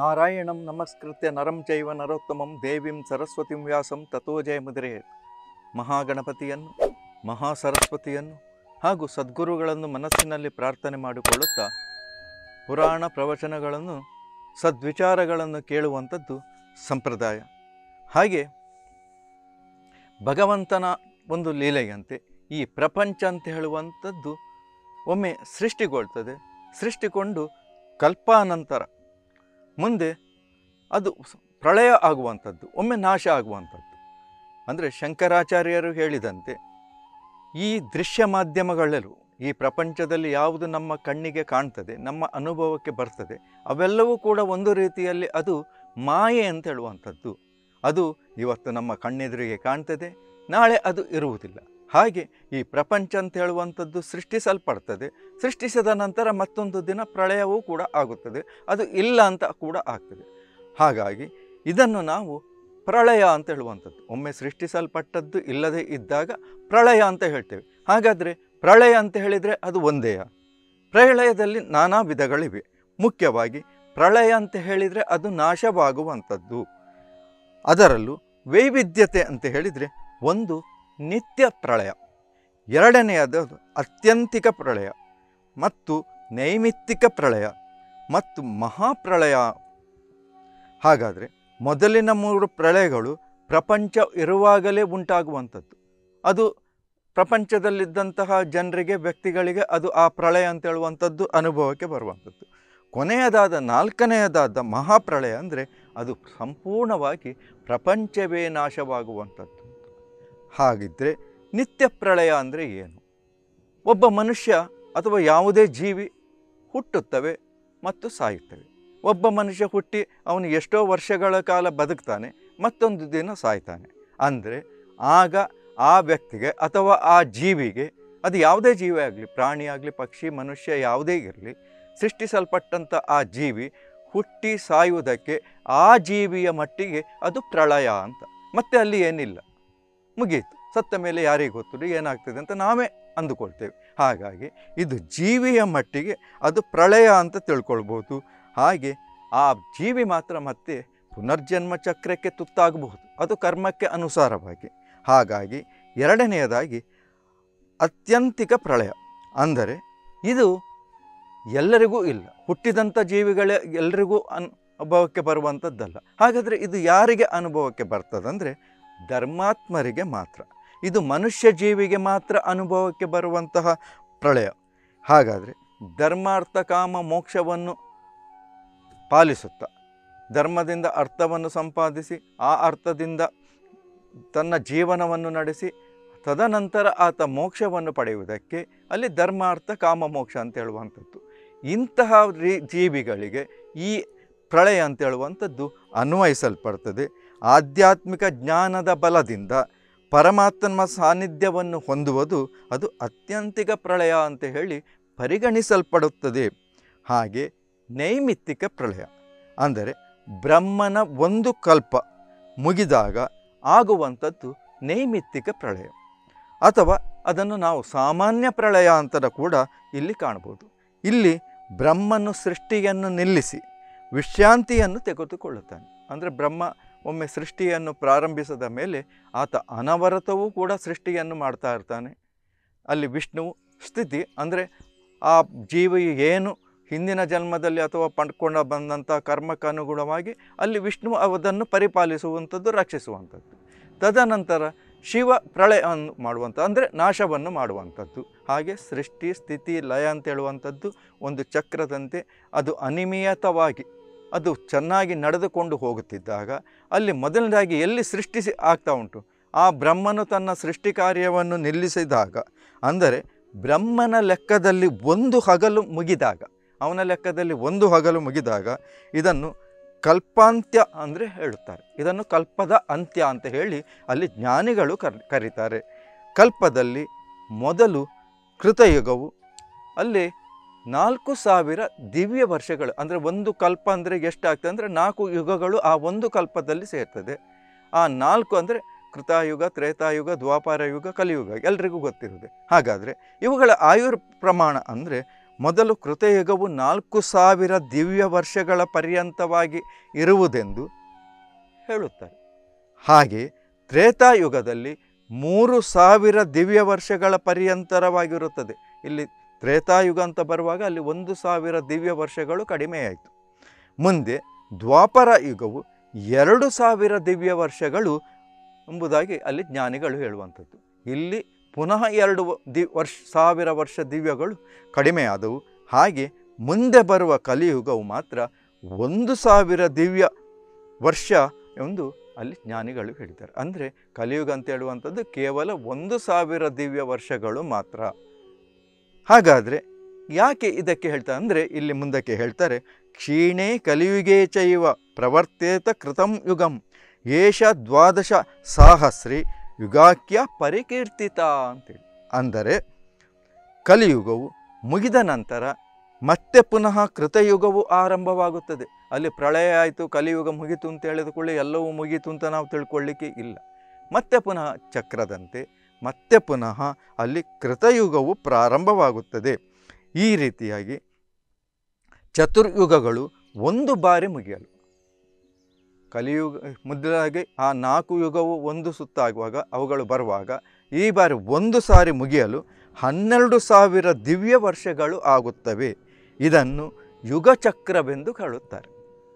ನಾರಾಯಣಂ ನಮಸ್ಕೃತ್ಯ ನರಂ ಚೈವ ನರೋತ್ತಮಂ ದೇವಿಂ ಸರಸ್ವತಿಂ ವ್ಯಾಸಂ ತಥೋ ಜಯಮುದಿರೇ ಮಹಾಗಣಪತಿಯನ್ನು ಮಹಾಸರಸ್ವತಿಯನ್ನು ಹಾಗೂ ಸದ್ಗುರುಗಳನ್ನು ಮನಸ್ಸಿನಲ್ಲಿ ಪ್ರಾರ್ಥನೆ ಮಾಡಿಕೊಳ್ಳುತ್ತಾ ಪುರಾಣ ಪ್ರವಚನಗಳನ್ನು ಸದ್ವಿಚಾರಗಳನ್ನು ಕೇಳುವಂಥದ್ದು ಸಂಪ್ರದಾಯ ಹಾಗೆ ಭಗವಂತನ ಒಂದು ಲೀಲೆಯಂತೆ ಈ ಪ್ರಪಂಚ ಅಂತ ಹೇಳುವಂಥದ್ದು ಒಮ್ಮೆ ಸೃಷ್ಟಿಗೊಳ್ತದೆ ಸೃಷ್ಟಿಕೊಂಡು ಕಲ್ಪಾನಂತರ ಮುಂದೆ ಅದು ಸ- ಪ್ರಳಯ ಆಗುವಂಥದ್ದು ಒಮ್ಮೆ ನಾಶ ಆಗುವಂಥದ್ದು ಅಂದರೆ ಶಂಕರಾಚಾರ್ಯರು ಹೇಳಿದಂತೆ ಈ ದೃಶ್ಯ ಮಾಧ್ಯಮಗಳೆಲ್ಲವೂ ಈ ಪ್ರಪಂಚದಲ್ಲಿ ಯಾವುದು ನಮ್ಮ ಕಣ್ಣಿಗೆ ಕಾಣ್ತದೆ ನಮ್ಮ ಅನುಭವಕ್ಕೆ ಬರ್ತದೆ ಅವೆಲ್ಲವೂ ಕೂಡ ಒಂದು ರೀತಿಯಲ್ಲಿ ಅದು ಮಾಯೆ ಅಂತ ಹೇಳುವಂಥದ್ದು ಅದು ಇವತ್ತು ನಮ್ಮ ಕಣ್ಣೆದುರಿಗೆ ಕಾಣ್ತದೆ ನಾಳೆ ಅದು ಇರುವುದಿಲ್ಲ ಹಾಗೆ ಈ ಪ್ರಪಂಚ ಅಂತ ಹೇಳುವಂಥದ್ದು ಸೃಷ್ಟಿಸಲ್ಪಡ್ತದೆ ಸೃಷ್ಟಿಸಿದ ನಂತರ ಮತ್ತೊಂದು ದಿನ ಪ್ರಳಯವೂ ಕೂಡ ಆಗುತ್ತದೆ ಅದು ಇಲ್ಲ ಅಂತ ಕೂಡ ಆಗ್ತದೆ ಹಾಗಾಗಿ ಇದನ್ನು ನಾವು ಪ್ರಳಯ ಅಂತ ಹೇಳುವಂಥದ್ದು ಒಮ್ಮೆ ಸೃಷ್ಟಿಸಲ್ಪಟ್ಟದ್ದು ಇಲ್ಲದೆ ಇದ್ದಾಗ ಪ್ರಳಯ ಅಂತ ಹೇಳ್ತೇವೆ ಹಾಗಾದರೆ ಪ್ರಳಯ ಅಂತ ಹೇಳಿದರೆ ಅದು ಒಂದೇಯ ಪ್ರಳಯದಲ್ಲಿ ನಾನಾ ವಿಧಗಳಿವೆ ಮುಖ್ಯವಾಗಿ ಪ್ರಳಯ ಅಂತ ಹೇಳಿದರೆ ಅದು ನಾಶವಾಗುವಂಥದ್ದು ಅದರಲ್ಲೂ ವೈವಿಧ್ಯತೆ ಅಂತ ಹೇಳಿದರೆ ಒಂದು ನಿತ್ಯ ಪ್ರಳಯ ಎರಡನೆಯದು ಅತ್ಯಂತಿಕ ಪ್ರಳಯ ಮತ್ತು ನೈಮಿತ್ತಿಕ ಪ್ರಳಯ ಮತ್ತು ಮಹಾಪ್ರಳಯ ಹಾಗಾದರೆ ಮೊದಲಿನ ಮೂರು ಪ್ರಳಯಗಳು ಪ್ರಪಂಚ ಇರುವಾಗಲೇ ಉಂಟಾಗುವಂಥದ್ದು ಅದು ಪ್ರಪಂಚದಲ್ಲಿದ್ದಂತಹ ಜನರಿಗೆ ವ್ಯಕ್ತಿಗಳಿಗೆ ಅದು ಆ ಪ್ರಳಯ ಅಂತ ಹೇಳುವಂಥದ್ದು ಅನುಭವಕ್ಕೆ ಬರುವಂಥದ್ದು ಕೊನೆಯದಾದ ನಾಲ್ಕನೆಯದಾದ ಮಹಾಪ್ರಳಯ ಅಂದರೆ ಅದು ಸಂಪೂರ್ಣವಾಗಿ ಪ್ರಪಂಚವೇ ನಾಶವಾಗುವಂಥದ್ದು ಹಾಗಿದ್ದರೆ ನಿತ್ಯ ಪ್ರಳಯ ಅಂದರೆ ಏನು ಒಬ್ಬ ಮನುಷ್ಯ ಅಥವಾ ಯಾವುದೇ ಜೀವಿ ಹುಟ್ಟುತ್ತವೆ ಮತ್ತು ಸಾಯುತ್ತವೆ ಒಬ್ಬ ಮನುಷ್ಯ ಹುಟ್ಟಿ ಅವನು ಎಷ್ಟೋ ವರ್ಷಗಳ ಕಾಲ ಬದುಕ್ತಾನೆ ಮತ್ತೊಂದು ದಿನ ಸಾಯ್ತಾನೆ ಅಂದರೆ ಆಗ ಆ ವ್ಯಕ್ತಿಗೆ ಅಥವಾ ಆ ಜೀವಿಗೆ ಅದು ಯಾವುದೇ ಜೀವಿ ಆಗಲಿ ಪ್ರಾಣಿ ಆಗಲಿ ಪಕ್ಷಿ ಮನುಷ್ಯ ಯಾವುದೇ ಇರಲಿ ಸೃಷ್ಟಿಸಲ್ಪಟ್ಟಂಥ ಆ ಜೀವಿ ಹುಟ್ಟಿ ಸಾಯುವುದಕ್ಕೆ ಆ ಜೀವಿಯ ಮಟ್ಟಿಗೆ ಅದು ಪ್ರಳಯ ಅಂತ ಮತ್ತೆ ಅಲ್ಲಿ ಏನಿಲ್ಲ ಮುಗೀತು ಸತ್ತ ಮೇಲೆ ಯಾರಿಗೆ ಗೊತ್ತು ಏನಾಗ್ತದೆ ಅಂತ ನಾವೇ ಅಂದುಕೊಳ್ತೇವೆ ಹಾಗಾಗಿ ಇದು ಜೀವಿಯ ಮಟ್ಟಿಗೆ ಅದು ಪ್ರಳಯ ಅಂತ ತಿಳ್ಕೊಳ್ಬೋದು ಹಾಗೆ ಆ ಜೀವಿ ಮಾತ್ರ ಮತ್ತೆ ಪುನರ್ಜನ್ಮ ಚಕ್ರಕ್ಕೆ ತುತ್ತಾಗಬಹುದು ಅದು ಕರ್ಮಕ್ಕೆ ಅನುಸಾರವಾಗಿ ಹಾಗಾಗಿ ಎರಡನೆಯದಾಗಿ ಅತ್ಯಂತಿಕ ಪ್ರಳಯ ಅಂದರೆ ಇದು ಎಲ್ಲರಿಗೂ ಇಲ್ಲ ಹುಟ್ಟಿದಂಥ ಜೀವಿಗಳೇ ಎಲ್ಲರಿಗೂ ಅನ್ ಅನುಭವಕ್ಕೆ ಬರುವಂಥದ್ದಲ್ಲ ಹಾಗಾದರೆ ಇದು ಯಾರಿಗೆ ಅನುಭವಕ್ಕೆ ಬರ್ತದಂದರೆ ಧರ್ಮಾತ್ಮರಿಗೆ ಮಾತ್ರ ಇದು ಮನುಷ್ಯ ಜೀವಿಗೆ ಮಾತ್ರ ಅನುಭವಕ್ಕೆ ಬರುವಂತಹ ಪ್ರಳಯ ಹಾಗಾದರೆ ಧರ್ಮಾರ್ಥ ಕಾಮ ಮೋಕ್ಷವನ್ನು ಪಾಲಿಸುತ್ತಾ ಧರ್ಮದಿಂದ ಅರ್ಥವನ್ನು ಸಂಪಾದಿಸಿ ಆ ಅರ್ಥದಿಂದ ತನ್ನ ಜೀವನವನ್ನು ನಡೆಸಿ ತದನಂತರ ಆತ ಮೋಕ್ಷವನ್ನು ಪಡೆಯುವುದಕ್ಕೆ ಅಲ್ಲಿ ಧರ್ಮಾರ್ಥ ಕಾಮ ಮೋಕ್ಷ ಅಂತ ಹೇಳುವಂಥದ್ದು ಇಂತಹ ರೀ ಜೀವಿಗಳಿಗೆ ಈ ಪ್ರಳಯ ಅಂತ ಹೇಳುವಂಥದ್ದು ಅನ್ವಯಿಸಲ್ಪಡ್ತದೆ ಆಧ್ಯಾತ್ಮಿಕ ಜ್ಞಾನದ ಬಲದಿಂದ ಪರಮಾತ್ಮ ಸಾನ್ನಿಧ್ಯವನ್ನು ಹೊಂದುವುದು ಅದು ಅತ್ಯಂತಿಕ ಪ್ರಳಯ ಅಂತ ಹೇಳಿ ಪರಿಗಣಿಸಲ್ಪಡುತ್ತದೆ ಹಾಗೆ ನೈಮಿತ್ತಿಕ ಪ್ರಳಯ ಅಂದರೆ ಬ್ರಹ್ಮನ ಒಂದು ಕಲ್ಪ ಮುಗಿದಾಗ ಆಗುವಂಥದ್ದು ನೈಮಿತ್ತಿಕ ಪ್ರಳಯ ಅಥವಾ ಅದನ್ನು ನಾವು ಸಾಮಾನ್ಯ ಪ್ರಳಯ ಅಂತ ಕೂಡ ಇಲ್ಲಿ ಕಾಣ್ಬೋದು ಇಲ್ಲಿ ಬ್ರಹ್ಮನು ಸೃಷ್ಟಿಯನ್ನು ನಿಲ್ಲಿಸಿ ವಿಶ್ರಾಂತಿಯನ್ನು ತೆಗೆದುಕೊಳ್ಳುತ್ತಾನೆ ಅಂದರೆ ಬ್ರಹ್ಮ ಒಮ್ಮೆ ಸೃಷ್ಟಿಯನ್ನು ಪ್ರಾರಂಭಿಸಿದ ಮೇಲೆ ಆತ ಅನವರತವೂ ಕೂಡ ಸೃಷ್ಟಿಯನ್ನು ಮಾಡ್ತಾ ಇರ್ತಾನೆ ಅಲ್ಲಿ ವಿಷ್ಣುವು ಸ್ಥಿತಿ ಅಂದರೆ ಆ ಜೀವಿ ಏನು ಹಿಂದಿನ ಜನ್ಮದಲ್ಲಿ ಅಥವಾ ಪಡ್ಕೊಂಡ ಬಂದಂಥ ಕರ್ಮಕ್ಕೆ ಅನುಗುಣವಾಗಿ ಅಲ್ಲಿ ವಿಷ್ಣು ಅದನ್ನು ಪರಿಪಾಲಿಸುವಂಥದ್ದು ರಕ್ಷಿಸುವಂಥದ್ದು ತದನಂತರ ಶಿವ ಪ್ರಳಯವನ್ನು ಮಾಡುವಂಥ ಅಂದರೆ ನಾಶವನ್ನು ಮಾಡುವಂಥದ್ದು ಹಾಗೆ ಸೃಷ್ಟಿ ಸ್ಥಿತಿ ಲಯ ಅಂತ ಹೇಳುವಂಥದ್ದು ಒಂದು ಚಕ್ರದಂತೆ ಅದು ಅನಿಯಮಿತವಾಗಿ ಅದು ಚೆನ್ನಾಗಿ ನಡೆದುಕೊಂಡು ಹೋಗುತ್ತಿದ್ದಾಗ ಅಲ್ಲಿ ಮೊದಲನೇದಾಗಿ ಎಲ್ಲಿ ಸೃಷ್ಟಿಸಿ ಆಗ್ತಾ ಉಂಟು ಆ ಬ್ರಹ್ಮನು ತನ್ನ ಸೃಷ್ಟಿ ಕಾರ್ಯವನ್ನು ನಿಲ್ಲಿಸಿದಾಗ ಅಂದರೆ ಬ್ರಹ್ಮನ ಲೆಕ್ಕದಲ್ಲಿ ಒಂದು ಹಗಲು ಮುಗಿದಾಗ ಅವನ ಲೆಕ್ಕದಲ್ಲಿ ಒಂದು ಹಗಲು ಮುಗಿದಾಗ ಇದನ್ನು ಕಲ್ಪಾಂತ್ಯ ಅಂದರೆ ಹೇಳುತ್ತಾರೆ ಇದನ್ನು ಕಲ್ಪದ ಅಂತ್ಯ ಅಂತ ಹೇಳಿ ಅಲ್ಲಿ ಜ್ಞಾನಿಗಳು ಕರ್ ಕರೀತಾರೆ ಕಲ್ಪದಲ್ಲಿ ಮೊದಲು ಕೃತಯುಗವು ಅಲ್ಲಿ ನಾಲ್ಕು ಸಾವಿರ ದಿವ್ಯ ವರ್ಷಗಳು ಅಂದರೆ ಒಂದು ಕಲ್ಪ ಅಂದರೆ ಎಷ್ಟಾಗ್ತದೆ ಅಂದರೆ ನಾಲ್ಕು ಯುಗಗಳು ಆ ಒಂದು ಕಲ್ಪದಲ್ಲಿ ಸೇರ್ತದೆ ಆ ನಾಲ್ಕು ಅಂದರೆ ಕೃತಾಯುಗ ತ್ರೇತಾಯುಗ ದ್ವಾಪಾರ ಯುಗ ಕಲಿಯುಗ ಎಲ್ರಿಗೂ ಗೊತ್ತಿರುತ್ತೆ ಹಾಗಾದರೆ ಇವುಗಳ ಆಯುರ್ ಪ್ರಮಾಣ ಅಂದರೆ ಮೊದಲು ಕೃತಯುಗವು ನಾಲ್ಕು ಸಾವಿರ ದಿವ್ಯ ವರ್ಷಗಳ ಪರ್ಯಂತವಾಗಿ ಇರುವುದೆಂದು ಹೇಳುತ್ತಾರೆ ಹಾಗೆ ತ್ರೇತಾಯುಗದಲ್ಲಿ ಮೂರು ಸಾವಿರ ದಿವ್ಯ ವರ್ಷಗಳ ಪರ್ಯಂತರವಾಗಿರುತ್ತದೆ ಇಲ್ಲಿ ತ್ರೇತಾಯುಗ ಅಂತ ಬರುವಾಗ ಅಲ್ಲಿ ಒಂದು ಸಾವಿರ ದಿವ್ಯ ವರ್ಷಗಳು ಕಡಿಮೆಯಾಯಿತು ಮುಂದೆ ದ್ವಾಪರ ಯುಗವು ಎರಡು ಸಾವಿರ ದಿವ್ಯ ವರ್ಷಗಳು ಎಂಬುದಾಗಿ ಅಲ್ಲಿ ಜ್ಞಾನಿಗಳು ಹೇಳುವಂಥದ್ದು ಇಲ್ಲಿ ಪುನಃ ಎರಡು ದಿ ವರ್ಷ ಸಾವಿರ ವರ್ಷ ದಿವ್ಯಗಳು ಕಡಿಮೆಯಾದವು ಹಾಗೆ ಮುಂದೆ ಬರುವ ಕಲಿಯುಗವು ಮಾತ್ರ ಒಂದು ಸಾವಿರ ದಿವ್ಯ ವರ್ಷ ಎಂದು ಅಲ್ಲಿ ಜ್ಞಾನಿಗಳು ಹೇಳಿದ್ದಾರೆ ಅಂದರೆ ಕಲಿಯುಗ ಅಂತ ಹೇಳುವಂಥದ್ದು ಕೇವಲ ಒಂದು ಸಾವಿರ ದಿವ್ಯ ವರ್ಷಗಳು ಮಾತ್ರ ಹಾಗಾದರೆ ಯಾಕೆ ಇದಕ್ಕೆ ಹೇಳ್ತಾರೆ ಅಂದರೆ ಇಲ್ಲಿ ಮುಂದಕ್ಕೆ ಹೇಳ್ತಾರೆ ಕ್ಷೀಣೆ ಕಲಿಯುಗೇ ಚೈವ ಪ್ರವರ್ತೇತ ಕೃತಂ ಯುಗಂ ಏಷ ದ್ವಾದಶ ಸಾಹಸ್ರಿ ಯುಗಾಕ್ಯ ಪರಿಕೀರ್ತಿತ ಅಂತೇಳಿ ಅಂದರೆ ಕಲಿಯುಗವು ಮುಗಿದ ನಂತರ ಮತ್ತೆ ಪುನಃ ಕೃತಯುಗವು ಆರಂಭವಾಗುತ್ತದೆ ಅಲ್ಲಿ ಪ್ರಳಯ ಆಯಿತು ಕಲಿಯುಗ ಮುಗೀತು ಅಂತ ಹೇಳಿದ ಕೂಡಲೇ ಎಲ್ಲವೂ ಮುಗೀತು ಅಂತ ನಾವು ತಿಳ್ಕೊಳ್ಳಿಕ್ಕೆ ಇಲ್ಲ ಮತ್ತೆ ಪುನಃ ಚಕ್ರದಂತೆ ಮತ್ತೆ ಪುನಃ ಅಲ್ಲಿ ಕೃತಯುಗವು ಪ್ರಾರಂಭವಾಗುತ್ತದೆ ಈ ರೀತಿಯಾಗಿ ಚತುರ್ಯುಗಗಳು ಒಂದು ಬಾರಿ ಮುಗಿಯಲು ಕಲಿಯುಗ ಮೊದಲಾಗಿ ಆ ನಾಲ್ಕು ಯುಗವು ಒಂದು ಸುತ್ತಾಗುವಾಗ ಅವುಗಳು ಬರುವಾಗ ಈ ಬಾರಿ ಒಂದು ಸಾರಿ ಮುಗಿಯಲು ಹನ್ನೆರಡು ಸಾವಿರ ದಿವ್ಯ ವರ್ಷಗಳು ಆಗುತ್ತವೆ ಇದನ್ನು ಯುಗಚಕ್ರವೆಂದು ಹೇಳುತ್ತಾರೆ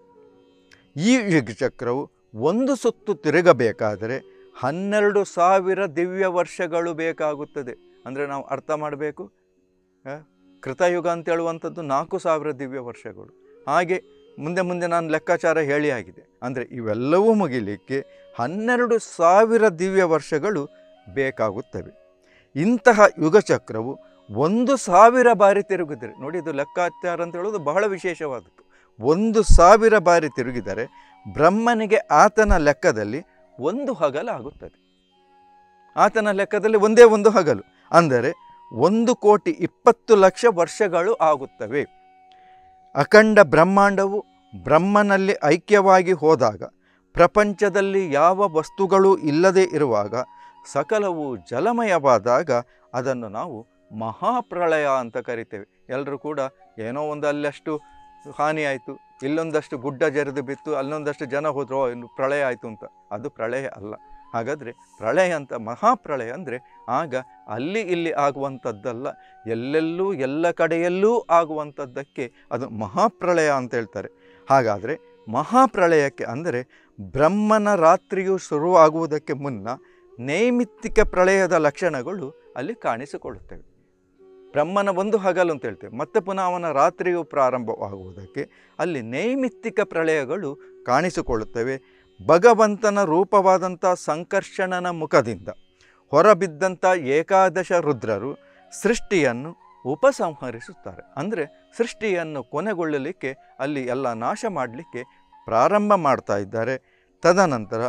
ಈ ಯುಗಚಕ್ರವು ಒಂದು ಸುತ್ತು ತಿರುಗಬೇಕಾದರೆ ಹನ್ನೆರಡು ಸಾವಿರ ದಿವ್ಯ ವರ್ಷಗಳು ಬೇಕಾಗುತ್ತದೆ ಅಂದರೆ ನಾವು ಅರ್ಥ ಮಾಡಬೇಕು ಆ, ಕೃತಯುಗ ಅಂತ ಹೇಳುವಂಥದ್ದು ನಾಲ್ಕು ಸಾವಿರ ದಿವ್ಯ ವರ್ಷಗಳು ಹಾಗೆ ಮುಂದೆ ಮುಂದೆ ನಾನು ಲೆಕ್ಕಾಚಾರ ಹೇಳಿ ಆಗಿದೆ ಅಂದರೆ ಇವೆಲ್ಲವೂ ಮುಗಿಲಿಕ್ಕೆ ಹನ್ನೆರಡು ಸಾವಿರ ದಿವ್ಯ ವರ್ಷಗಳು ಬೇಕಾಗುತ್ತವೆ ಇಂತಹ ಯುಗಚಕ್ರವು ಒಂದು ಸಾವಿರ ಬಾರಿ ತಿರುಗಿದರೆ ನೋಡಿ ಇದು ಲೆಕ್ಕಾಚಾರ ಅಂತ ಹೇಳೋದು ಬಹಳ ವಿಶೇಷವಾದದ್ದು ಒಂದು ಸಾವಿರ ಬಾರಿ ತಿರುಗಿದರೆ ಬ್ರಹ್ಮನಿಗೆ ಆತನ ಲೆಕ್ಕದಲ್ಲಿ ಒಂದು ಹಗಲಾಗುತ್ತದೆ ಆತನ ಲೆಕ್ಕದಲ್ಲಿ ಒಂದೇ ಒಂದು ಹಗಲು ಅಂದರೆ ಒಂದು ಕೋಟಿ ಇಪ್ಪತ್ತು ಲಕ್ಷ ವರ್ಷಗಳು ಆಗುತ್ತವೆ ಅಖಂಡ ಬ್ರಹ್ಮಾಂಡವು ಬ್ರಹ್ಮನಲ್ಲಿ ಐಕ್ಯವಾಗಿ ಹೋದಾಗ ಪ್ರಪಂಚದಲ್ಲಿ ಯಾವ ವಸ್ತುಗಳೂ ಇಲ್ಲದೆ ಇರುವಾಗ ಸಕಲವು ಜಲಮಯವಾದಾಗ ಅದನ್ನು ನಾವು ಮಹಾಪ್ರಳಯ ಅಂತ ಕರಿತೇವೆ ಎಲ್ಲರೂ ಕೂಡ ಏನೋ ಒಂದು ಅಲ್ಲಷ್ಟು ಹಾನಿ ಆಯಿತು ಇಲ್ಲೊಂದಷ್ಟು ಗುಡ್ಡ ಜರಿದು ಬಿತ್ತು ಅಲ್ಲೊಂದಷ್ಟು ಜನ ಹೋದ್ರು "ಓ, ಇನ್ನು ಪ್ರಳಯ ಆಯಿತು ಅಂತ ಅದು ಪ್ರಳಯ ಅಲ್ಲ ಹಾಗಾದರೆ ಪ್ರಳಯ ಅಂತ ಮಹಾಪ್ರಳಯ ಅಂದರೆ ಆಗ ಅಲ್ಲಿ ಇಲ್ಲಿ ಆಗುವಂಥದ್ದಲ್ಲ ಎಲ್ಲೆಲ್ಲೂ ಎಲ್ಲ ಕಡೆಯಲ್ಲೂ ಆಗುವಂಥದ್ದಕ್ಕೆ ಅದು ಮಹಾಪ್ರಳಯ ಅಂತ ಹೇಳ್ತಾರೆ ಹಾಗಾದರೆ ಮಹಾಪ್ರಳಯಕ್ಕೆ ಅಂದರೆ ಬ್ರಹ್ಮನ ರಾತ್ರಿಯು ಶುರುವಾಗುವುದಕ್ಕೆ ಮುನ್ನ ನೈಮಿತ್ತಿಕ ಪ್ರಳಯದ ಲಕ್ಷಣಗಳು ಅಲ್ಲಿ ಕಾಣಿಸಿಕೊಳ್ಳುತ್ತವೆ ಬ್ರಹ್ಮನ ಒಂದು ಹಗಲು ಅಂತ ಹೇಳ್ತೇವೆ ಮತ್ತೆ ಪುನಃ ಅವನ ರಾತ್ರಿಯು ಪ್ರಾರಂಭವಾಗುವುದಕ್ಕೆ ಅಲ್ಲಿ ನೈಮಿತ್ತಿಕ ಪ್ರಳಯಗಳು ಕಾಣಿಸಿಕೊಳ್ಳುತ್ತವೆ ಭಗವಂತನ ರೂಪವಾದಂಥ ಸಂಕರ್ಷಣನ ಮುಖದಿಂದ ಹೊರಬಿದ್ದಂಥ ಏಕಾದಶ ರುದ್ರರು ಸೃಷ್ಟಿಯನ್ನು ಉಪಸಂಹರಿಸುತ್ತಾರೆ ಅಂದರೆ ಸೃಷ್ಟಿಯನ್ನು ಕೊನೆಗೊಳ್ಳಲಿಕ್ಕೆ ಅಲ್ಲಿ ಎಲ್ಲ ನಾಶ ಮಾಡಲಿಕ್ಕೆ ಪ್ರಾರಂಭ ಮಾಡ್ತಾ ಇದ್ದಾರೆ ತದನಂತರ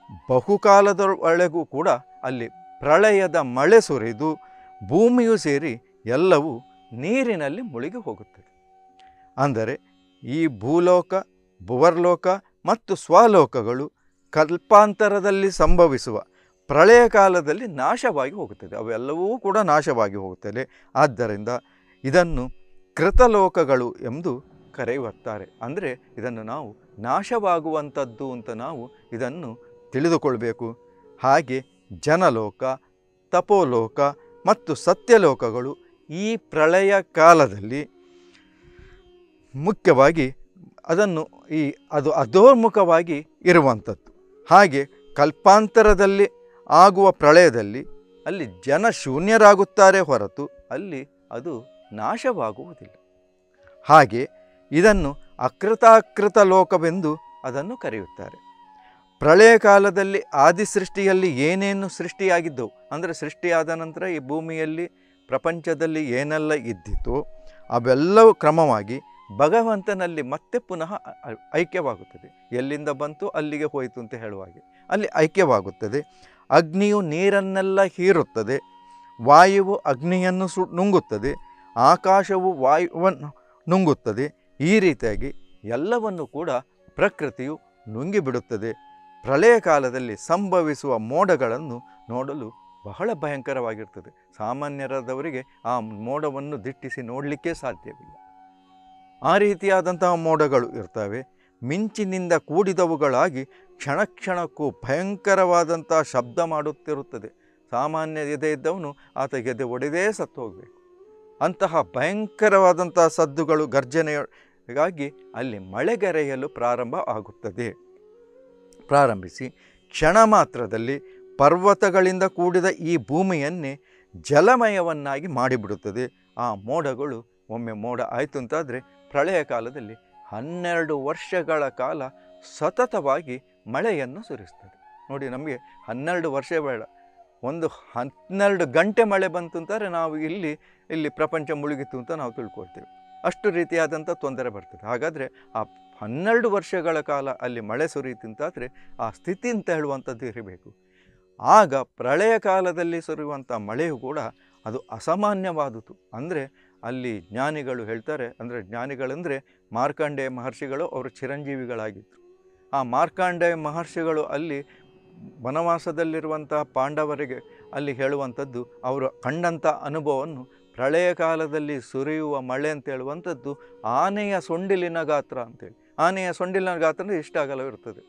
ಬಹುಕಾಲದೊಳಗೂ ಕೂಡ ಅಲ್ಲಿ ಪ್ರಳಯದ ಮಳೆ ಸುರಿದು ಭೂಮಿಯು ಸೇರಿ ಎಲ್ಲವೂ ನೀರಿನಲ್ಲಿ ಮುಳುಗಿ ಹೋಗುತ್ತದೆ ಅಂದರೆ ಈ ಭೂಲೋಕ ಭುವರ್ಲೋಕ ಮತ್ತು ಸ್ವಲೋಕಗಳು ಕಲ್ಪಾಂತರದಲ್ಲಿ ಸಂಭವಿಸುವ ಪ್ರಳಯ ಕಾಲದಲ್ಲಿ ನಾಶವಾಗಿ ಹೋಗುತ್ತದೆ ಅವೆಲ್ಲವೂ ಕೂಡ ನಾಶವಾಗಿ ಹೋಗುತ್ತದೆ ಆದ್ದರಿಂದ ಇದನ್ನು ಕೃತಲೋಕಗಳು ಎಂದು ಕರೆಯುತ್ತಾರೆ ಅಂದರೆ ಇದನ್ನು ನಾವು ನಾಶವಾಗುವಂಥದ್ದು ಅಂತ ನಾವು ಇದನ್ನು ತಿಳಿದುಕೊಳ್ಬೇಕು ಹಾಗೆ ಜನಲೋಕ ತಪೋಲೋಕ ಮತ್ತು ಸತ್ಯಲೋಕಗಳು ಈ ಪ್ರಳಯ ಕಾಲದಲ್ಲಿ ಮುಖ್ಯವಾಗಿ ಅದನ್ನು ಈ ಅದು ಅಧೋರ್ಮುಖವಾಗಿ ಇರುವಂಥದ್ದು ಹಾಗೆ ಕಲ್ಪಾಂತರದಲ್ಲಿ ಆಗುವ ಪ್ರಳಯದಲ್ಲಿ ಅಲ್ಲಿ ಜನ ಶೂನ್ಯರಾಗುತ್ತಾರೆ ಹೊರತು ಅಲ್ಲಿ ಅದು ನಾಶವಾಗುವುದಿಲ್ಲ ಹಾಗೆ ಇದನ್ನು ಅಕೃತಾಕೃತ ಲೋಕವೆಂದು ಅದನ್ನು ಕರೆಯುತ್ತಾರೆ ಪ್ರಳಯ ಕಾಲದಲ್ಲಿ ಆದಿ ಸೃಷ್ಟಿಯಲ್ಲಿ ಏನೇನು ಸೃಷ್ಟಿಯಾಗಿದ್ದವು ಅಂದರೆ ಸೃಷ್ಟಿಯಾದ ನಂತರ ಈ ಭೂಮಿಯಲ್ಲಿ ಪ್ರಪಂಚದಲ್ಲಿ ಏನೆಲ್ಲ ಇದ್ದಿತೋ ಅವೆಲ್ಲವೂ ಕ್ರಮವಾಗಿ ಭಗವಂತನಲ್ಲಿ ಮತ್ತೆ ಪುನಃ ಅ- ಅ- ಐಕ್ಯವಾಗುತ್ತದೆ ಎಲ್ಲಿಂದ ಬಂತು ಅಲ್ಲಿಗೆ ಹೋಯಿತು ಅಂತ ಹೇಳುವ ಹಾಗೆ ಅಲ್ಲಿ ಐಕ್ಯವಾಗುತ್ತದೆ ಅಗ್ನಿಯು ನೀರನ್ನೆಲ್ಲ ಹೀರುತ್ತದೆ ವಾಯುವು ಅಗ್ನಿಯನ್ನು ಸು ನುಂಗುತ್ತದೆ ಆಕಾಶವು ವಾಯುವನ್ನು ನುಂಗುತ್ತದೆ ಈ ರೀತಿಯಾಗಿ ಎಲ್ಲವನ್ನು ಕೂಡ ಪ್ರಕೃತಿಯು ನುಂಗಿಬಿಡುತ್ತದೆ ಪ್ರಳಯ ಕಾಲದಲ್ಲಿ ಸಂಭವಿಸುವ ಮೋಡಗಳನ್ನು ನೋಡಲು ಬಹಳ ಭಯಂಕರವಾಗಿರ್ತದೆ ಸಾಮಾನ್ಯರಾದವರಿಗೆ ಆ ಮೋಡವನ್ನು ದಿಟ್ಟಿಸಿ ನೋಡಲಿಕ್ಕೆ ಸಾಧ್ಯವಿಲ್ಲ ಆ ರೀತಿಯಾದಂತಹ ಮೋಡಗಳು ಇರ್ತವೆ ಮಿಂಚಿನಿಂದ ಕೂಡಿದವುಗಳಾಗಿ ಕ್ಷಣ ಕ್ಷಣಕ್ಕೂ ಭಯಂಕರವಾದಂಥ ಶಬ್ದ ಮಾಡುತ್ತಿರುತ್ತದೆ ಸಾಮಾನ್ಯ ಎದೆ ಇದ್ದವನು ಆತ ಎದೆ ಒಡೆದೇ ಸತ್ತು ಹೋಗಬೇಕು ಅಂತಹ ಭಯಂಕರವಾದಂತಹ ಸದ್ದುಗಳು ಗರ್ಜನೆಗಾಗಿ ಅಲ್ಲಿ ಮಳೆಗರೆಯಲು ಪ್ರಾರಂಭ ಆಗುತ್ತದೆ ಪ್ರಾರಂಭಿಸಿ ಕ್ಷಣ ಮಾತ್ರದಲ್ಲಿ ಪರ್ವತಗಳಿಂದ ಕೂಡಿದ ಈ ಭೂಮಿಯನ್ನೇ ಜಲಮಯವನ್ನಾಗಿ ಮಾಡಿಬಿಡುತ್ತದೆ ಆ ಮೋಡಗಳು ಒಮ್ಮೆ ಮೋಡ ಆಯಿತು ಅಂತಾದರೆ ಪ್ರಳಯ ಕಾಲದಲ್ಲಿ ಹನ್ನೆರಡು ವರ್ಷಗಳ ಕಾಲ ಸತತವಾಗಿ ಮಳೆಯನ್ನು ಸುರಿಸ್ತದೆ ನೋಡಿ ನಮಗೆ ಹನ್ನೆರಡು ವರ್ಷ ಬೇಡ ಒಂದು ಹನ್ನೆರಡು ಗಂಟೆ ಮಳೆ ಬಂತು ಅಂತಾರೆ ನಾವು ಇಲ್ಲಿ ಇಲ್ಲಿ ಪ್ರಪಂಚ ಮುಳುಗಿತು ಅಂತ ನಾವು ತಿಳ್ಕೊಳ್ತೇವೆ ಅಷ್ಟು ರೀತಿಯಾದಂಥ ತೊಂದರೆ ಬರ್ತದೆ ಹಾಗಾದರೆ ಆ ಹನ್ನೆರಡು ವರ್ಷಗಳ ಕಾಲ ಅಲ್ಲಿ ಮಳೆ ಸುರಿಯಿತು ಅಂತಾದರೆ ಆ ಸ್ಥಿತಿ ಅಂತ ಹೇಳುವಂಥದ್ದು ಇರಬೇಕು ಆಗ ಪ್ರಳಯ ಕಾಲದಲ್ಲಿ ಸುರಿಯುವಂಥ ಮಳೆಯು ಕೂಡ ಅದು ಅಸಾಮಾನ್ಯವಾದುದು ಅಂದರೆ ಅಲ್ಲಿ ಜ್ಞಾನಿಗಳು ಹೇಳ್ತಾರೆ ಅಂದರೆ ಜ್ಞಾನಿಗಳಂದರೆ ಮಾರ್ಕಂಡೇಯ ಮಹರ್ಷಿಗಳು ಅವರು ಚಿರಂಜೀವಿಗಳಾಗಿದ್ದರು ಆ ಮಾರ್ಕಾಂಡೇಯ ಮಹರ್ಷಿಗಳು ಅಲ್ಲಿ ವನವಾಸದಲ್ಲಿರುವಂತಹ ಪಾಂಡವರಿಗೆ ಅಲ್ಲಿ ಹೇಳುವಂಥದ್ದು ಅವರು ಕಂಡಂಥ ಅನುಭವವನ್ನು ಪ್ರಳಯ ಕಾಲದಲ್ಲಿ ಸುರಿಯುವ ಮಳೆ ಅಂತ ಹೇಳುವಂಥದ್ದು ಆನೆಯ ಸೊಂಡಿಲಿನ ಗಾತ್ರ ಅಂತೇಳಿ ಆನೆಯ ಸೊಂಡಿಲಿನ ಗಾತ್ರ ಅಂದರೆ ಇಷ್ಟು ಅಗಲವಿರ್ತದೆ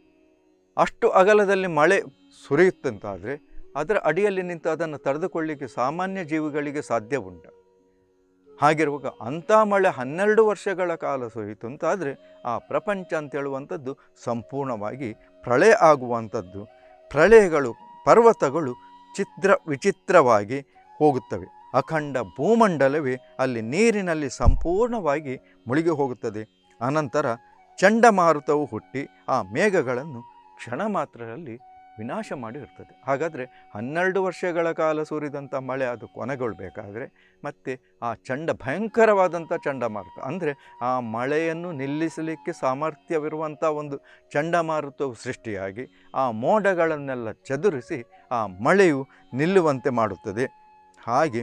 ಅಷ್ಟು ಅಗಲದಲ್ಲಿ ಮಳೆ ಸುರಿಯುತ್ತಂತಾದರೆ ಅದರ ಅಡಿಯಲ್ಲಿ ನಿಂತು ಅದನ್ನು ತಡೆದುಕೊಳ್ಳಿಕ್ಕೆ ಸಾಮಾನ್ಯ ಜೀವಿಗಳಿಗೆ ಸಾಧ್ಯ ಉಂಟ ಹಾಗಿರುವಾಗ ಅಂಥ ಮಳೆ ಹನ್ನೆರಡು ವರ್ಷಗಳ ಕಾಲ ಸುರಿಯಿತು ಅಂತಾದರೆ ಆ ಪ್ರಪಂಚ ಅಂತ ಹೇಳುವಂಥದ್ದು ಸಂಪೂರ್ಣವಾಗಿ ಪ್ರಳಯ ಆಗುವಂಥದ್ದು ಪ್ರಳಯಗಳು ಪರ್ವತಗಳು ಚಿತ್ರ ವಿಚಿತ್ರವಾಗಿ ಹೋಗುತ್ತವೆ ಅಖಂಡ ಭೂಮಂಡಲವೇ ಅಲ್ಲಿ ನೀರಿನಲ್ಲಿ ಸಂಪೂರ್ಣವಾಗಿ ಮುಳುಗಿ ಹೋಗುತ್ತದೆ ಅನಂತರ ಚಂಡಮಾರುತವು ಹುಟ್ಟಿ ಆ ಮೇಘಗಳನ್ನು ಕ್ಷಣ ಮಾತ್ರದಲ್ಲಿ ವಿನಾಶ ಮಾಡಿ ಇರ್ತದೆ ಹಾಗಾದರೆ ಹನ್ನೆರಡು ವರ್ಷಗಳ ಕಾಲ ಸುರಿದಂಥ ಮಳೆ ಅದು ಕೊನೆಗೊಳ್ಬೇಕಾದ್ರೆ ಮತ್ತು ಆ ಚಂಡ ಭಯಂಕರವಾದಂಥ ಚಂಡಮಾರುತ ಅಂದರೆ ಆ ಮಳೆಯನ್ನು ನಿಲ್ಲಿಸಲಿಕ್ಕೆ ಸಾಮರ್ಥ್ಯವಿರುವಂಥ ಒಂದು ಚಂಡಮಾರುತವು ಸೃಷ್ಟಿಯಾಗಿ ಆ ಮೋಡಗಳನ್ನೆಲ್ಲ ಚದುರಿಸಿ ಆ ಮಳೆಯು ನಿಲ್ಲುವಂತೆ ಮಾಡುತ್ತದೆ ಹಾಗೆ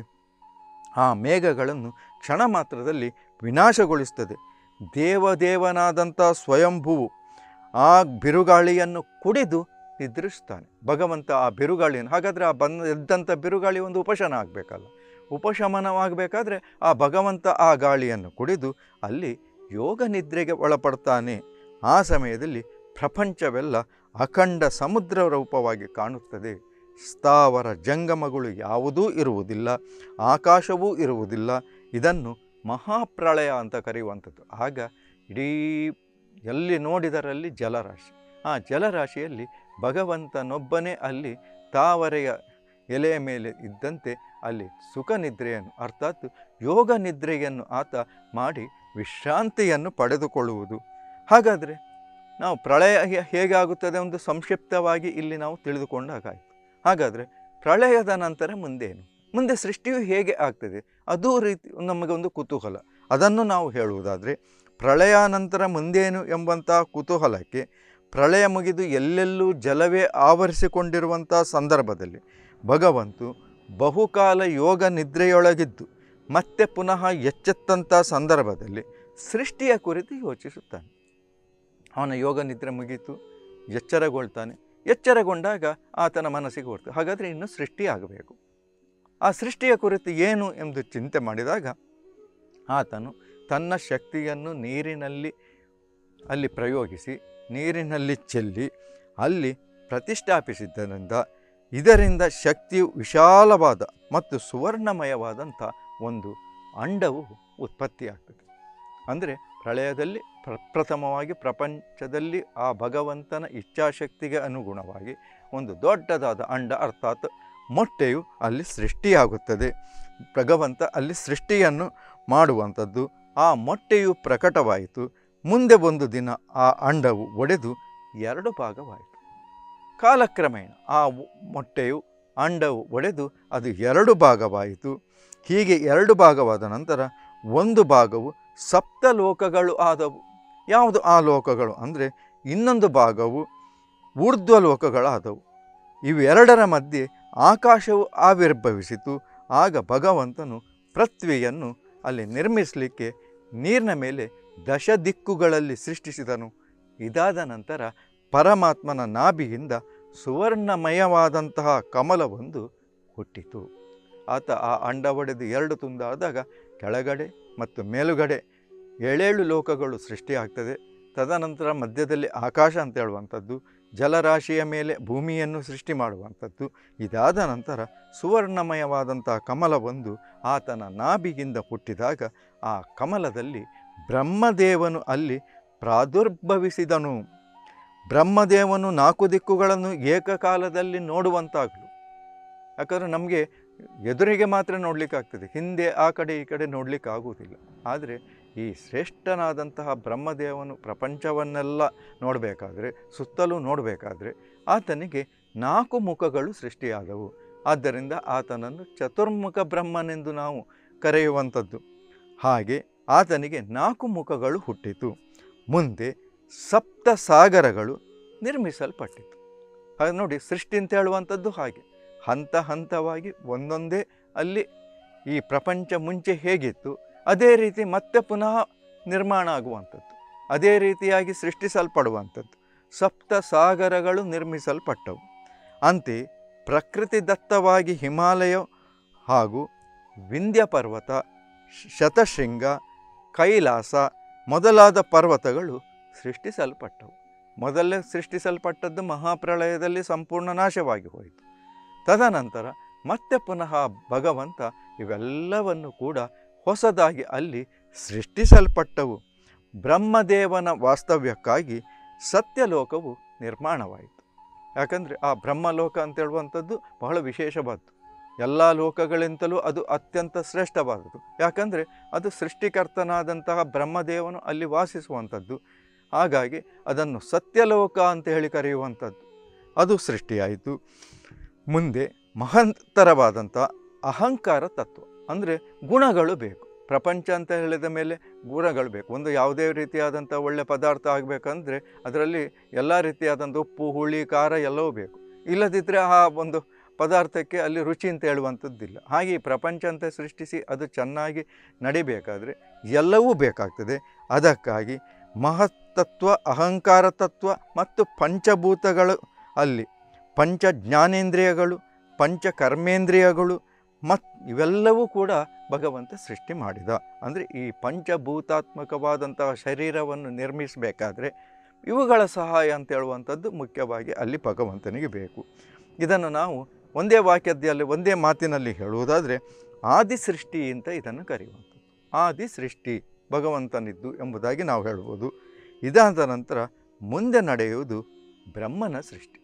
ಆ ಮೇಘಗಳನ್ನು ಕ್ಷಣ ಮಾತ್ರದಲ್ಲಿ ವಿನಾಶಗೊಳಿಸ್ತದೆ ದೇವದೇವನಾದಂಥ ಸ್ವಯಂಭುವು ಆ ಬಿರುಗಾಳಿಯನ್ನು ಕುಡಿದು ನಿದ್ರಿಸ್ತಾನೆ ಭಗವಂತ ಆ ಬಿರುಗಾಳಿಯನ್ನು ಹಾಗಾದರೆ ಆ ಬಂದ ಎದ್ದಂಥ ಬಿರುಗಾಳಿ ಒಂದು ಉಪಶಮನ ಆಗಬೇಕಲ್ಲ ಉಪಶಮನವಾಗಬೇಕಾದ್ರೆ ಆ ಭಗವಂತ ಆ ಗಾಳಿಯನ್ನು ಕುಡಿದು ಅಲ್ಲಿ ಯೋಗ ನಿದ್ರೆಗೆ ಒಳಪಡ್ತಾನೆ ಆ ಸಮಯದಲ್ಲಿ ಪ್ರಪಂಚವೆಲ್ಲ ಅಖಂಡ ಸಮುದ್ರ ರೂಪವಾಗಿ ಕಾಣುತ್ತದೆ ಸ್ಥಾವರ ಜಂಗಮಗಳು ಯಾವುದೂ ಇರುವುದಿಲ್ಲ ಆಕಾಶವೂ ಇರುವುದಿಲ್ಲ ಇದನ್ನು ಮಹಾಪ್ರಳಯ ಅಂತ ಕರೆಯುವಂಥದ್ದು ಆಗ ಇಡೀ ಎಲ್ಲಿ ನೋಡಿದರಲ್ಲಿ ಜಲರಾಶಿ ಆ ಜಲರಾಶಿಯಲ್ಲಿ ಭಗವಂತನೊಬ್ಬನೇ ಅಲ್ಲಿ ತಾವರೆಯ ಎಲೆಯ ಮೇಲೆ ಇದ್ದಂತೆ ಅಲ್ಲಿ ಸುಖ ನಿದ್ರೆಯನ್ನು ಅರ್ಥಾತ್ ಯೋಗ ನಿದ್ರೆಯನ್ನು ಆತ ಮಾಡಿ ವಿಶ್ರಾಂತಿಯನ್ನು ಪಡೆದುಕೊಳ್ಳುವುದು ಹಾಗಾದರೆ ನಾವು ಪ್ರಳಯ ಹೇ- ಹೇಗಾಗುತ್ತದೆ ಒಂದು ಸಂಕ್ಷಿಪ್ತವಾಗಿ ಇಲ್ಲಿ ನಾವು ತಿಳಿದುಕೊಂಡಾಗಾಯಿತು ಹಾಗಾದರೆ ಪ್ರಳಯದ ನಂತರ ಮುಂದೇನು ಮುಂದೆ ಸೃಷ್ಟಿಯು ಹೇಗೆ ಆಗ್ತದೆ ಅದೂ ರೀತಿ ನಮಗೊಂದು ಕುತೂಹಲ ಅದನ್ನು ನಾವು ಹೇಳುವುದಾದರೆ ಪ್ರಳಯಾನಂತರ ಮುಂದೇನು ಎಂಬಂಥ ಕುತೂಹಲಕ್ಕೆ ಪ್ರಳಯ ಮುಗಿದು ಎಲ್ಲೆಲ್ಲೂ ಜಲವೇ ಆವರಿಸಿಕೊಂಡಿರುವಂಥ ಸಂದರ್ಭದಲ್ಲಿ ಭಗವಂತು ಬಹುಕಾಲ ಯೋಗ ನಿದ್ರೆಯೊಳಗಿದ್ದು ಮತ್ತೆ ಪುನಃ ಎಚ್ಚೆತ್ತಂಥ ಸಂದರ್ಭದಲ್ಲಿ ಸೃಷ್ಟಿಯ ಕುರಿತು ಯೋಚಿಸುತ್ತಾನೆ ಅವನ ಯೋಗ ನಿದ್ರೆ ಮುಗೀತು ಎಚ್ಚರಗೊಳ್ತಾನೆ ಎಚ್ಚರಗೊಂಡಾಗ ಆತನ ಮನಸ್ಸಿಗೆ ಬರ್ತದೆ ಹಾಗಾದರೆ ಇನ್ನು ಸೃಷ್ಟಿಯಾಗಬೇಕು ಆ ಸೃಷ್ಟಿಯ ಕುರಿತು ಏನು ಎಂದು ಚಿಂತೆ ಮಾಡಿದಾಗ ಆತನು ತನ್ನ ಶಕ್ತಿಯನ್ನು ನೀರಿನಲ್ಲಿ ಅಲ್ಲಿ ಪ್ರಯೋಗಿಸಿ ನೀರಿನಲ್ಲಿ ಚೆಲ್ಲಿ ಅಲ್ಲಿ ಪ್ರತಿಷ್ಠಾಪಿಸಿದ್ದರಿಂದ ಇದರಿಂದ ಶಕ್ತಿಯು ವಿಶಾಲವಾದ ಮತ್ತು ಸುವರ್ಣಮಯವಾದಂಥ ಒಂದು ಅಂಡವು ಉತ್ಪತ್ತಿಯಾಗ್ತದೆ ಅಂದರೆ ಪ್ರಳಯದಲ್ಲಿ ಪ್ರಪ್ರಥಮವಾಗಿ ಪ್ರಪಂಚದಲ್ಲಿ ಆ ಭಗವಂತನ ಇಚ್ಛಾಶಕ್ತಿಗೆ ಅನುಗುಣವಾಗಿ ಒಂದು ದೊಡ್ಡದಾದ ಅಂಡ ಅರ್ಥಾತ್ ಮೊಟ್ಟೆಯು ಅಲ್ಲಿ ಸೃಷ್ಟಿಯಾಗುತ್ತದೆ ಭಗವಂತ ಅಲ್ಲಿ ಸೃಷ್ಟಿಯನ್ನು ಮಾಡುವಂಥದ್ದು ಆ ಮೊಟ್ಟೆಯು ಪ್ರಕಟವಾಯಿತು ಮುಂದೆ ಒಂದು ದಿನ ಆ ಅಂಡವು ಒಡೆದು ಎರಡು ಭಾಗವಾಯಿತು ಕಾಲಕ್ರಮೇಣ ಆ ವ- ಮೊಟ್ಟೆಯು ಅಂಡವು ಒಡೆದು ಅದು ಎರಡು ಭಾಗವಾಯಿತು ಹೀಗೆ ಎರಡು ಭಾಗವಾದ ನಂತರ ಒಂದು ಭಾಗವು ಸಪ್ತ ಲೋಕಗಳು ಆದವು ಯಾವುದು ಆ ಲೋಕಗಳು ಅಂದರೆ ಇನ್ನೊಂದು ಭಾಗವು ಊರ್ಧ್ವ ಲೋಕಗಳಾದವು ಇವೆರಡರ ಮಧ್ಯೆ ಆಕಾಶವು ಆವಿರ್ಭವಿಸಿತು ಆಗ ಭಗವಂತನು ಪೃಥ್ವಿಯನ್ನು ಅಲ್ಲಿ ನಿರ್ಮಿಸಲಿಕ್ಕೆ ನೀರಿನ ಮೇಲೆ ದಶ ದಿಕ್ಕುಗಳಲ್ಲಿ ಸೃಷ್ಟಿಸಿದನು ಇದಾದ ನಂತರ ಪರಮಾತ್ಮನ ನಾಭಿಯಿಂದ ಸುವರ್ಣಮಯವಾದಂತಹ ಕಮಲವೊಂದು ಹುಟ್ಟಿತು ಆತ ಆ ಅಂಡ ಒಡೆದು ಎರಡು ತುಂಡಾದಾಗ ಕೆಳಗಡೆ ಮತ್ತು ಮೇಲುಗಡೆ ಏಳೇಳು ಲೋಕಗಳು ಸೃಷ್ಟಿಯಾಗ್ತದೆ ತದನಂತರ ಮಧ್ಯದಲ್ಲಿ ಆಕಾಶ ಅಂತ ಹೇಳುವಂಥದ್ದು ಜಲರಾಶಿಯ ಮೇಲೆ ಭೂಮಿಯನ್ನು ಸೃಷ್ಟಿ ಮಾಡುವಂಥದ್ದು ಇದಾದ ನಂತರ ಸುವರ್ಣಮಯವಾದಂತಹ ಕಮಲವೊಂದು ಆತನ ನಾಭಿಗಿಂದ ಹುಟ್ಟಿದಾಗ ಆ ಕಮಲದಲ್ಲಿ ಬ್ರಹ್ಮದೇವನು ಅಲ್ಲಿ ಪ್ರಾದುರ್ಭವಿಸಿದನು ಬ್ರಹ್ಮದೇವನು ನಾಲ್ಕು ದಿಕ್ಕುಗಳನ್ನು ಏಕಕಾಲದಲ್ಲಿ ನೋಡುವಂತಾಗಲು ಯಾಕಂದರೆ ನಮಗೆ ಎದುರಿಗೆ ಮಾತ್ರ ನೋಡಲಿಕ್ಕಾಗ್ತದೆ ಹಿಂದೆ ಆ ಕಡೆ ಈ ಕಡೆ ನೋಡಲಿಕ್ಕೆ ಆಗುವುದಿಲ್ಲ ಆದರೆ ಈ ಶ್ರೇಷ್ಠನಾದಂತಹ ಬ್ರಹ್ಮದೇವನು ಪ್ರಪಂಚವನ್ನೆಲ್ಲ ನೋಡಬೇಕಾದ್ರೆ ಸುತ್ತಲೂ ನೋಡಬೇಕಾದ್ರೆ ಆತನಿಗೆ ನಾಲ್ಕು ಮುಖಗಳು ಸೃಷ್ಟಿಯಾದವು ಆದ್ದರಿಂದ ಆತನನ್ನು ಚತುರ್ಮುಖ ಬ್ರಹ್ಮನೆಂದು ನಾವು ಕರೆಯುವಂಥದ್ದು ಹಾಗೆ ಆತನಿಗೆ ನಾಲ್ಕು ಮುಖಗಳು ಹುಟ್ಟಿತು ಮುಂದೆ ಸಪ್ತ ಸಾಗರಗಳು ನಿರ್ಮಿಸಲ್ಪಟ್ಟಿತು ಹಾಗೆ ನೋಡಿ ಸೃಷ್ಟಿ ಅಂತ ಹೇಳುವಂಥದ್ದು ಹಾಗೆ ಹಂತ ಹಂತವಾಗಿ ಒಂದೊಂದೇ ಅಲ್ಲಿ ಈ ಪ್ರಪಂಚ ಮುಂಚೆ ಹೇಗಿತ್ತು ಅದೇ ರೀತಿ ಮತ್ತೆ ಪುನಃ ನಿರ್ಮಾಣ ಆಗುವಂಥದ್ದು ಅದೇ ರೀತಿಯಾಗಿ ಸೃಷ್ಟಿಸಲ್ಪಡುವಂಥದ್ದು ಸಪ್ತ ಸಾಗರಗಳು ನಿರ್ಮಿಸಲ್ಪಟ್ಟವು ಅಂತೆ ಪ್ರಕೃತಿದತ್ತವಾಗಿ ಹಿಮಾಲಯ ಹಾಗೂ ವಿಂಧ್ಯ ಪರ್ವತ ಶತಶೃಂಗ ಕೈಲಾಸ ಮೊದಲಾದ ಪರ್ವತಗಳು ಸೃಷ್ಟಿಸಲ್ಪಟ್ಟವು ಮೊದಲೇ ಸೃಷ್ಟಿಸಲ್ಪಟ್ಟದ್ದು ಮಹಾಪ್ರಳಯದಲ್ಲಿ ಸಂಪೂರ್ಣ ನಾಶವಾಗಿ ಹೋಯಿತು ತದನಂತರ ಮತ್ತೆ ಪುನಃ ಭಗವಂತ ಇವೆಲ್ಲವನ್ನು ಕೂಡ ಹೊಸದಾಗಿ ಅಲ್ಲಿ ಸೃಷ್ಟಿಸಲ್ಪಟ್ಟವು ಬ್ರಹ್ಮದೇವನ ವಾಸ್ತವ್ಯಕ್ಕಾಗಿ ಸತ್ಯಲೋಕವು ನಿರ್ಮಾಣವಾಯಿತು ಯಾಕಂದರೆ ಆ ಬ್ರಹ್ಮಲೋಕ ಅಂತ ಹೇಳುವಂಥದ್ದು ಬಹಳ ವಿಶೇಷವಾದ್ದು ಎಲ್ಲ ಲೋಕಗಳಿಂತಲೂ ಅದು ಅತ್ಯಂತ ಶ್ರೇಷ್ಠವಾದದ್ದು ಯಾಕಂದರೆ ಅದು ಸೃಷ್ಟಿಕರ್ತನಾದಂತಹ ಬ್ರಹ್ಮದೇವನು ಅಲ್ಲಿ ವಾಸಿಸುವಂಥದ್ದು ಹಾಗಾಗಿ ಅದನ್ನು ಸತ್ಯಲೋಕ ಅಂತ ಹೇಳಿ ಕರೆಯುವಂಥದ್ದು ಅದು ಸೃಷ್ಟಿಯಾಯಿತು ಮುಂದೆ ಮಹತ್ತರವಾದಂಥ ಅಹಂಕಾರ ತತ್ವ ಅಂದರೆ ಗುಣಗಳು ಬೇಕು ಪ್ರಪಂಚ ಅಂತ ಹೇಳಿದ ಮೇಲೆ ಗುಣಗಳು ಬೇಕು ಒಂದು ಯಾವುದೇ ರೀತಿಯಾದಂಥ ಒಳ್ಳೆಯ ಪದಾರ್ಥ ಆಗಬೇಕಂದ್ರೆ ಅದರಲ್ಲಿ ಎಲ್ಲ ರೀತಿಯಾದಂಥ ಉಪ್ಪು ಹುಳಿ ಖಾರ ಎಲ್ಲವೂ ಬೇಕು ಇಲ್ಲದಿದ್ದರೆ ಆ ಒಂದು ಪದಾರ್ಥಕ್ಕೆ ಅಲ್ಲಿ ರುಚಿ ಅಂತ ಹೇಳುವಂಥದ್ದಿಲ್ಲ ಹಾಗೆ ಈ ಪ್ರಪಂಚ ಅಂತ ಸೃಷ್ಟಿಸಿ ಅದು ಚೆನ್ನಾಗಿ ನಡಿಬೇಕಾದ್ರೆ ಎಲ್ಲವೂ ಬೇಕಾಗ್ತದೆ ಅದಕ್ಕಾಗಿ ಮಹತ್ತತ್ವ ಅಹಂಕಾರ ತತ್ವ ಮತ್ತು ಪಂಚಭೂತಗಳು ಅಲ್ಲಿ ಪಂಚ ಜ್ಞಾನೇಂದ್ರಿಯಗಳು ಪಂಚ ಕರ್ಮೇಂದ್ರಿಯಗಳು ಮತ್ತು ಇವೆಲ್ಲವೂ ಕೂಡ ಭಗವಂತ ಸೃಷ್ಟಿ ಮಾಡಿದ ಅಂದರೆ ಈ ಪಂಚಭೂತಾತ್ಮಕವಾದಂತಹ ಶರೀರವನ್ನು ನಿರ್ಮಿಸಬೇಕಾದ್ರೆ ಇವುಗಳ ಸಹಾಯ ಅಂತ ಹೇಳುವಂಥದ್ದು ಮುಖ್ಯವಾಗಿ ಅಲ್ಲಿ ಭಗವಂತನಿಗೆ ಬೇಕು ಇದನ್ನು ನಾವು ಒಂದೇ ವಾಕ್ಯದಲ್ಲಿ ಒಂದೇ ಮಾತಿನಲ್ಲಿ ಹೇಳುವುದಾದರೆ ಆದಿ ಸೃಷ್ಟಿ ಅಂತ ಇದನ್ನು ಕರೆಯುವಂಥದ್ದು ಆದಿ ಸೃಷ್ಟಿ ಭಗವಂತನಿದ್ದು ಎಂಬುದಾಗಿ ನಾವು ಹೇಳ್ಬೋದು ಇದಾದ ನಂತರ ಮುಂದೆ ನಡೆಯುವುದು ಬ್ರಹ್ಮನ ಸೃಷ್ಟಿ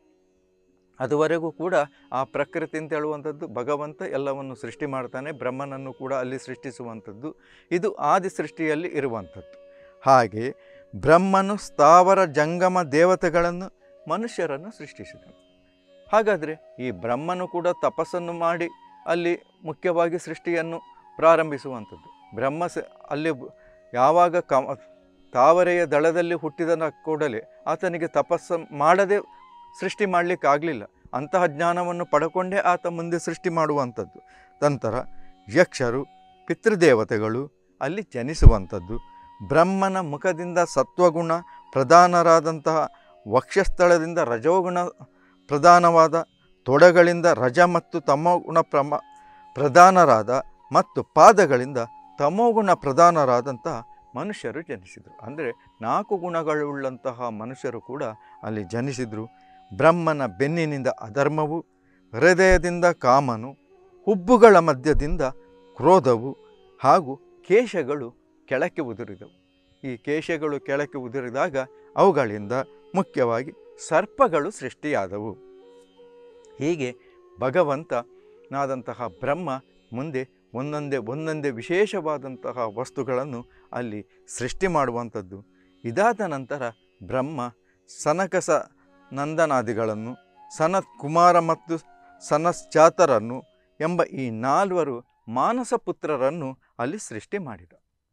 ಅದುವರೆಗೂ ಕೂಡ ಆ ಪ್ರಕೃತಿ ಅಂತ ಹೇಳುವಂಥದ್ದು ಭಗವಂತ ಎಲ್ಲವನ್ನು ಸೃಷ್ಟಿ ಮಾಡ್ತಾನೆ ಬ್ರಹ್ಮನನ್ನು ಕೂಡ ಅಲ್ಲಿ ಸೃಷ್ಟಿಸುವಂಥದ್ದು ಇದು ಆದಿ ಸೃಷ್ಟಿಯಲ್ಲಿ ಇರುವಂಥದ್ದು ಹಾಗೆ ಬ್ರಹ್ಮನು ಸ್ಥಾವರ ಜಂಗಮ ದೇವತೆಗಳನ್ನು ಮನುಷ್ಯರನ್ನು ಸೃಷ್ಟಿಸಿದನು ಹಾಗಾದರೆ ಈ ಬ್ರಹ್ಮನು ಕೂಡ ತಪಸ್ಸನ್ನು ಮಾಡಿ ಅಲ್ಲಿ ಮುಖ್ಯವಾಗಿ ಸೃಷ್ಟಿಯನ್ನು ಪ್ರಾರಂಭಿಸುವಂಥದ್ದು ಬ್ರಹ್ಮ ಸ ಅಲ್ಲಿ ಬ- ಯಾವಾಗ ಕಮ ತಾವರೆಯ ದಳದಲ್ಲಿ ಹುಟ್ಟಿದನ ಕೂಡಲೇ ಆತನಿಗೆ ತಪಸ್ಸು ಮಾಡದೆ ಸೃಷ್ಟಿ ಮಾಡಲಿಕ್ಕಾಗಲಿಲ್ಲ ಅಂತಹ ಜ್ಞಾನವನ್ನು ಪಡ್ಕೊಂಡೇ ಆತ ಮುಂದೆ ಸೃಷ್ಟಿ ಮಾಡುವಂಥದ್ದು ನಂತರ ಯಕ್ಷರು ಪಿತೃದೇವತೆಗಳು ಅಲ್ಲಿ ಜನಿಸುವಂಥದ್ದು ಬ್ರಹ್ಮನ ಮುಖದಿಂದ ಸತ್ವಗುಣ ಪ್ರಧಾನರಾದಂತಹ ವಕ್ಷಸ್ಥಳದಿಂದ ರಜೋಗುಣ ಪ್ರಧಾನವಾದ ತೊಡೆಗಳಿಂದ ರಜ ಮತ್ತು ತಮೋಗುಣ ಪ್ರಮ ಪ್ರಧಾನರಾದ ಮತ್ತು ಪಾದಗಳಿಂದ ತಮೋಗುಣ ಪ್ರಧಾನರಾದಂತಹ ಮನುಷ್ಯರು ಜನಿಸಿದರು ಅಂದರೆ ನಾಲ್ಕು ಗುಣಗಳುಳ್ಳಂತಹ ಮನುಷ್ಯರು ಕೂಡ ಅಲ್ಲಿ ಜನಿಸಿದರು ಬ್ರಹ್ಮನ ಬೆನ್ನಿನಿಂದ ಅಧರ್ಮವು ಹೃದಯದಿಂದ ಕಾಮನು ಹುಬ್ಬುಗಳ ಮಧ್ಯದಿಂದ ಕ್ರೋಧವು ಹಾಗೂ ಕೇಶಗಳು ಕೆಳಕ್ಕೆ ಉದುರಿದವು ಈ ಕೇಶಗಳು ಕೆಳಕ್ಕೆ ಉದುರಿದಾಗ ಅವುಗಳಿಂದ ಮುಖ್ಯವಾಗಿ ಸರ್ಪಗಳು ಸೃಷ್ಟಿಯಾದವು ಹೀಗೆ ಭಗವಂತನಾದಂತಹ ಬ್ರಹ್ಮ ಮುಂದೆ ಒಂದೊಂದೇ ಒಂದೊಂದೇ ವಿಶೇಷವಾದಂತಹ ವಸ್ತುಗಳನ್ನು ಅಲ್ಲಿ ಸೃಷ್ಟಿ ಮಾಡುವಂಥದ್ದು ಇದಾದ ನಂತರ ಬ್ರಹ್ಮ ಸನಕಸ ನಂದನಾದಿಗಳನ್ನು ಸನತ್ ಕುಮಾರ ಮತ್ತು ಸನಶ್ಚಾತರನ್ನು ಎಂಬ ಈ ನಾಲ್ವರು ಮಾನಸ ಪುತ್ರರನ್ನು ಅಲ್ಲಿ ಸೃಷ್ಟಿ ಮಾಡಿದ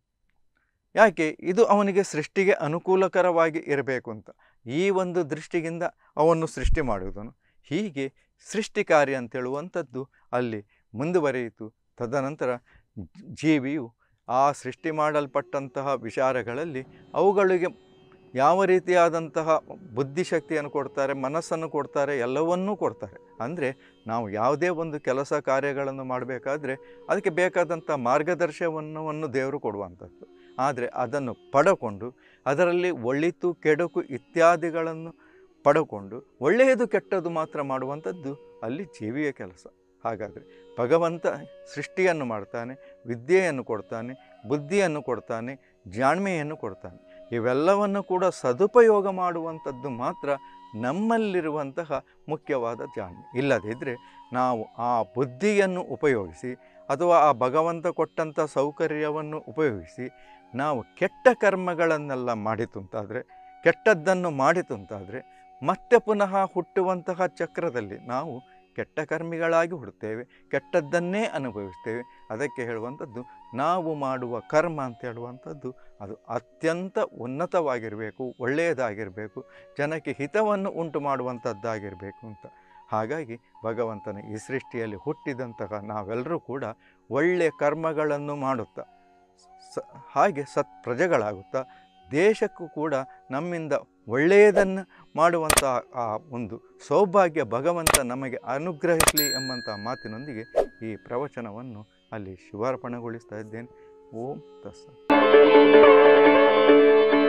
ಯಾಕೆ ಇದು ಅವನಿಗೆ ಸೃಷ್ಟಿಗೆ ಅನುಕೂಲಕರವಾಗಿ ಇರಬೇಕು ಅಂತ ಈ ಒಂದು ದೃಷ್ಟಿಯಿಂದ ಅವನ್ನು ಸೃಷ್ಟಿ ಮಾಡುವುದನು ಹೀಗೆ ಸೃಷ್ಟಿ ಕಾರ್ಯ ಅಂತೇಳುವಂಥದ್ದು ಅಲ್ಲಿ ಮುಂದುವರಿಯಿತು ತದನಂತರ ಜೀವಿಯು ಆ ಸೃಷ್ಟಿ ಮಾಡಲ್ಪಟ್ಟಂತಹ ವಿಚಾರಗಳಲ್ಲಿ ಅವುಗಳಿಗೆ ಯಾವ ರೀತಿಯಾದಂತಹ ಬುದ್ಧಿಶಕ್ತಿಯನ್ನು ಕೊಡ್ತಾರೆ ಮನಸ್ಸನ್ನು ಕೊಡ್ತಾರೆ ಎಲ್ಲವನ್ನೂ ಕೊಡ್ತಾರೆ ಅಂದರೆ ನಾವು ಯಾವುದೇ ಒಂದು ಕೆಲಸ ಕಾರ್ಯಗಳನ್ನು ಮಾಡಬೇಕಾದ್ರೆ ಅದಕ್ಕೆ ಬೇಕಾದಂಥ ಮಾರ್ಗದರ್ಶನವನ್ನು ದೇವರು ಕೊಡುವಂಥದ್ದು ಆದರೆ ಅದನ್ನು ಪಡಕೊಂಡು ಅದರಲ್ಲಿ ಒಳಿತು ಕೆಡುಕು ಇತ್ಯಾದಿಗಳನ್ನು ಪಡಕೊಂಡು ಒಳ್ಳೆಯದು ಕೆಟ್ಟದ್ದು ಮಾತ್ರ ಮಾಡುವಂಥದ್ದು ಅಲ್ಲಿ ಜೀವಿಯ ಕೆಲಸ ಹಾಗಾದರೆ ಭಗವಂತ ಸೃಷ್ಟಿಯನ್ನು ಮಾಡ್ತಾನೆ ವಿದ್ಯೆಯನ್ನು ಕೊಡ್ತಾನೆ ಬುದ್ಧಿಯನ್ನು ಕೊಡ್ತಾನೆ ಜಾಣ್ಮೆಯನ್ನು ಕೊಡ್ತಾನೆ ಇವೆಲ್ಲವನ್ನು ಕೂಡ ಸದುಪಯೋಗ ಮಾಡುವಂಥದ್ದು ಮಾತ್ರ ನಮ್ಮಲ್ಲಿರುವಂತಹ ಮುಖ್ಯವಾದ ಜಾಣ್ಮೆ ಇಲ್ಲದಿದ್ದರೆ ನಾವು ಆ ಬುದ್ಧಿಯನ್ನು ಉಪಯೋಗಿಸಿ ಅಥವಾ ಆ ಭಗವಂತ ಕೊಟ್ಟಂಥ ಸೌಕರ್ಯವನ್ನು ಉಪಯೋಗಿಸಿ ನಾವು ಕೆಟ್ಟ ಕರ್ಮಗಳನ್ನೆಲ್ಲ ಮಾಡಿತುಂತಾದರೆ ಕೆಟ್ಟದ್ದನ್ನು ಮಾಡಿತುಂತಾದರೆ ಮತ್ತೆ ಪುನಃ ಹುಟ್ಟುವಂತಹ ಚಕ್ರದಲ್ಲಿ ನಾವು ಕೆಟ್ಟ ಕರ್ಮಿಗಳಾಗಿ ಹುಡ್ತೇವೆ ಕೆಟ್ಟದ್ದನ್ನೇ ಅನುಭವಿಸ್ತೇವೆ ಅದಕ್ಕೆ ಹೇಳುವಂಥದ್ದು ನಾವು ಮಾಡುವ ಕರ್ಮ ಅಂತ ಹೇಳುವಂಥದ್ದು ಅದು ಅತ್ಯಂತ ಉನ್ನತವಾಗಿರಬೇಕು ಒಳ್ಳೆಯದಾಗಿರಬೇಕು ಜನಕ್ಕೆ ಹಿತವನ್ನು ಉಂಟು ಮಾಡುವಂಥದ್ದಾಗಿರಬೇಕು ಅಂತ ಹಾಗಾಗಿ ಭಗವಂತನ ಈ ಸೃಷ್ಟಿಯಲ್ಲಿ ಹುಟ್ಟಿದಂತಹ ನಾವೆಲ್ಲರೂ ಕೂಡ ಒಳ್ಳೆಯ ಕರ್ಮಗಳನ್ನು ಮಾಡುತ್ತಾ ಸ ಹಾಗೆ ಸತ್ ಪ್ರಜೆಗಳಾಗುತ್ತಾ ದೇಶಕ್ಕೂ ಕೂಡ ನಮ್ಮಿಂದ ಒಳ್ಳೆಯದನ್ನು ಮಾಡುವಂಥ ಆ ಒಂದು ಸೌಭಾಗ್ಯ ಭಗವಂತ ನಮಗೆ ಅನುಗ್ರಹಿಸಲಿ ಎಂಬಂಥ ಮಾತಿನೊಂದಿಗೆ ಈ ಪ್ರವಚನವನ್ನು ಅಲ್ಲಿ ಶಿವಾರ್ಪಣೆಗೊಳಿಸ್ತಾ ಇದ್ದೇನೆ ಓಂ ತಸ್ಸ